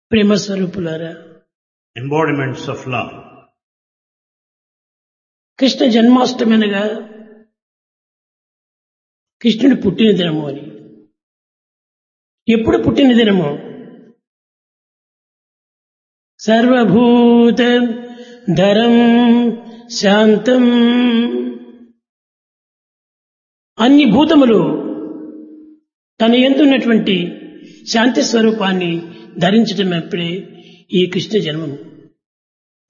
ప్రేమ స్వరూపులారా embodiments of love. Krishna Janmashtami అనగా కృష్ణుడు పుట్టిన దినము అని ఎప్పుడు పుట్టిన దినము సర్వభూత ధరం శాంతం అన్ని భూతములు తన ఎందున్నటువంటి శాంతి స్వరూపాన్ని ధరించడం ఎప్పుడే ఈ కృష్ణ జన్మము